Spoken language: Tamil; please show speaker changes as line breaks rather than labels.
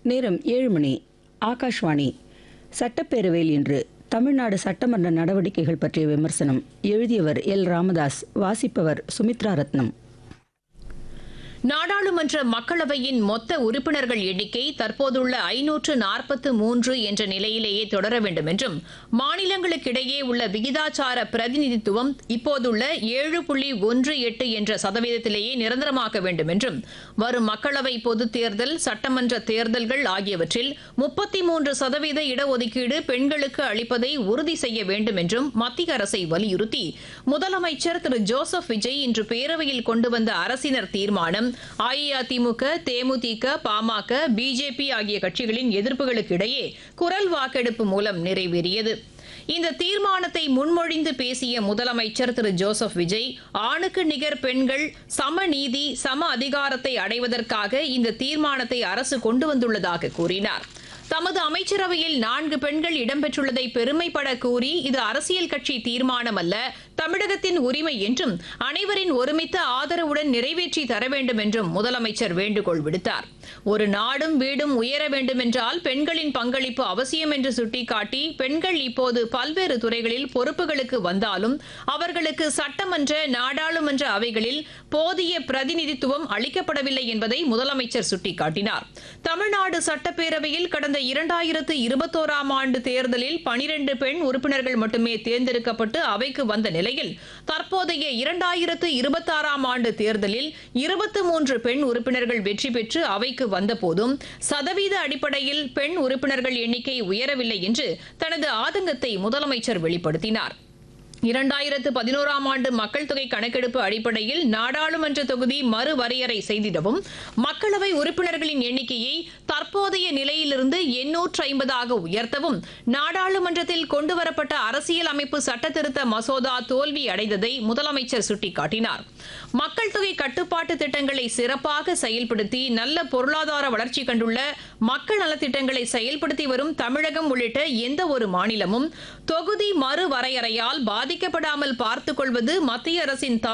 நேரம் ஏழு மணி ஆகாஷ்வாணி சட்டப்பேரவையில் இன்று தமிழ்நாடு சட்டமன்ற நடவடிக்கைகள் பற்றிய விமர்சனம் எழுதியவர் எல் ராமதாஸ் வாசிப்பவர் சுமித்ரா ரத்னம்
நாடாளுமன்ற மக்களவையின் மொத்த உறுப்பினர்கள் எண்ணிக்கை தற்போதுள்ள ஐநூற்று நாற்பத்து மூன்று என்ற நிலையிலேயே தொடர வேண்டும் என்றும் மாநிலங்களுக்கிடையே உள்ள விகிதாச்சார பிரதிநிதித்துவம் இப்போதுள்ள ஏழு புள்ளி ஒன்று எட்டு என்ற சதவீதத்திலேயே நிரந்தரமாக்க வேண்டும் என்றும் வரும் மக்களவை பொதுத் தேர்தல் சட்டமன்ற தேர்தல்கள் ஆகியவற்றில் முப்பத்தி மூன்று சதவீத இடஒதுக்கீடு பெண்களுக்கு அளிப்பதை உறுதி செய்ய வேண்டும் என்றும் மத்திய அரசை வலியுறுத்தி முதலமைச்சர் திரு ஜோசப் விஜய் இன்று பேரவையில் கொண்டு வந்த அரசினர் தீர்மானம் அஇஅதிமுக தேமுதிக பாமக பிஜேபி ஆகிய கட்சிகளின் எதிர்ப்புகளுக்கு இடையே குரல் வாக்கெடுப்பு மூலம் நிறைவேறியது இந்த தீர்மானத்தை முன்மொழிந்து பேசிய முதலமைச்சர் திரு ஜோசப் விஜய் ஆணுக்கு நிகர் பெண்கள் சமநீதி சம அதிகாரத்தை அடைவதற்காக இந்த தீர்மானத்தை அரசு கொண்டு வந்துள்ளதாக கூறினார் தமது அமைச்சரவையில் நான்கு பெண்கள் இடம்பெற்றுள்ளதை பெருமைப்பட கூறி இது அரசியல் கட்சி தீர்மானம் அல்ல தமிழகத்தின் உரிமை என்றும் அனைவரின் ஒருமித்த ஆதரவுடன் நிறைவேற்றி தர வேண்டும் என்றும் முதலமைச்சர் வேண்டுகோள் விடுத்தார் ஒரு நாடும் வீடும் உயர வேண்டும் என்றால் பெண்களின் பங்களிப்பு அவசியம் என்று சுட்டிக்காட்டி பெண்கள் இப்போது பல்வேறு துறைகளில் பொறுப்புகளுக்கு வந்தாலும் அவர்களுக்கு சட்டமன்ற நாடாளுமன்ற அவைகளில் போதிய பிரதிநிதித்துவம் அளிக்கப்படவில்லை என்பதை முதலமைச்சர் சுட்டிக்காட்டினார் தமிழ்நாடு சட்டப்பேரவையில் கடந்த இரண்டாயிரத்து இருபத்தோராம் ஆண்டு தேர்தலில் பனிரெண்டு பெண் உறுப்பினர்கள் மட்டுமே தேர்ந்தெடுக்கப்பட்டு அவைக்கு வந்த நிலையில் தற்போதைய இரண்டாயிரத்து இருபத்தாறாம் ஆண்டு தேர்தலில் இருபத்தி மூன்று பெண் உறுப்பினர்கள் வெற்றி பெற்று அவைக்கு வந்தபோதும் சதவீத அடிப்படையில் பெண் உறுப்பினர்கள் எண்ணிக்கை உயரவில்லை என்று தனது ஆதங்கத்தை முதலமைச்சர் வெளிப்படுத்தினார் இரண்டாயிரத்து பதினோராம் ஆண்டு மக்கள் தொகை கணக்கெடுப்பு அடிப்படையில் நாடாளுமன்ற தொகுதி மறுவரையறை செய்திடவும் மக்களவை உறுப்பினர்களின் எண்ணிக்கையை தற்போதைய நிலையிலிருந்து எண்ணூற்று ஐம்பதாக உயர்த்தவும் நாடாளுமன்றத்தில் கொண்டுவரப்பட்ட அரசியல் அமைப்பு சட்டத்திருத்த மசோதா தோல்வி அடைந்ததை முதலமைச்சர் சுட்டிக்காட்டினார் மக்கள் தொகை கட்டுப்பாட்டு திட்டங்களை சிறப்பாக செயல்படுத்தி நல்ல பொருளாதார வளர்ச்சி கண்டுள்ள மக்கள் நலத்திட்டங்களை செயல்படுத்தி வரும் தமிழகம் உள்ளிட்ட எந்த ஒரு மாநிலமும் தொகுதி மறுவரையறையால் பாதிக்கப்படாமல் பார்த்துக் கொள்வது மத்திய அரசின்